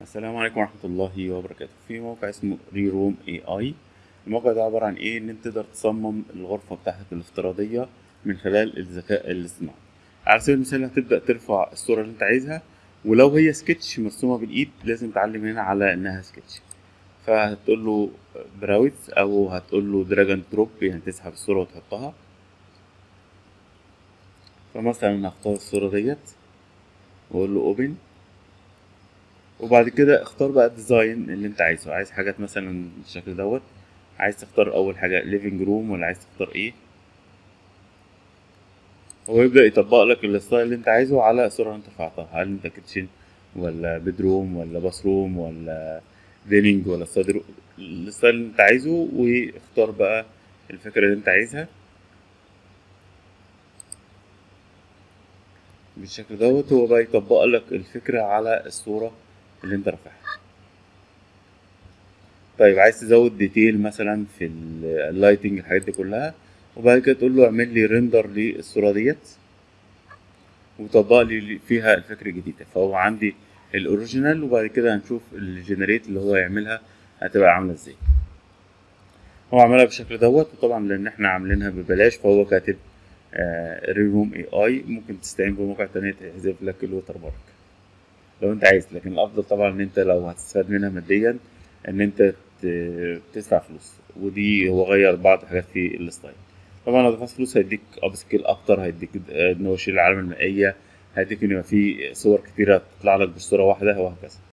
السلام عليكم ورحمة الله وبركاته في موقع اسمه ري روم اي اي الموقع ده عبارة عن ايه ان انت تقدر تصمم الغرفة بتاعتك الافتراضية من خلال الذكاء الاصطناعي على سبيل المثال هتبدأ ترفع الصورة اللي انت عايزها ولو هي سكتش مرسومة بالايد لازم تعلم هنا على انها سكتش فهتقول له براوز او هتقول له دراج دروب يعني تسحب الصورة وتحطها فمثلا هختار الصورة ديت واقول له اوبن وبعد كده اختار بقى الديزاين اللي انت عايزه عايز حاجات مثلا بالشكل دوت عايز تختار اول حاجه ليفنج روم ولا عايز تختار ايه هو يبدا يطبق لك الستايل اللي انت عايزه على الصوره اللي انت رفعتها هل انت كيتشن ولا بيدروم ولا باثروم ولا ديننج ولا صدر الستايل اللي انت عايزه واختار بقى الفكره اللي انت عايزها بالشكل دوت هو بقى يطبق لك الفكره على الصوره اللي انت رافعها طيب عايز تزود ديتيل مثلا في اللايتنج الحاجات دي كلها وبعد كده تقول له اعمل لي ريندر للصوره ديت وطبق لي فيها الفكره الجديده فهو عندي الاوريجينال وبعد كده هنشوف الجنريت اللي هو يعملها هتبقى عامله ازاي هو عملها بالشكل دوت وطبعا لان احنا عاملينها ببلاش فهو كاتب آه ري روم اي اي ممكن تستعين بموقع تانية تحذف لك الوتر مارك لو انت عايز لكن الافضل طبعا ان انت لو هتستفاد منها ماديا ان انت تدفع فلوس ودي هو غير بعض الحاجات في الستايل طبعا لو دفعت فلوس هيديك اب سكيل اكتر هيديك ان هو يشيل العلامه المائيه هيديك ان يبقى في صور كتيره تطلع لك بالصوره واحده وهكذا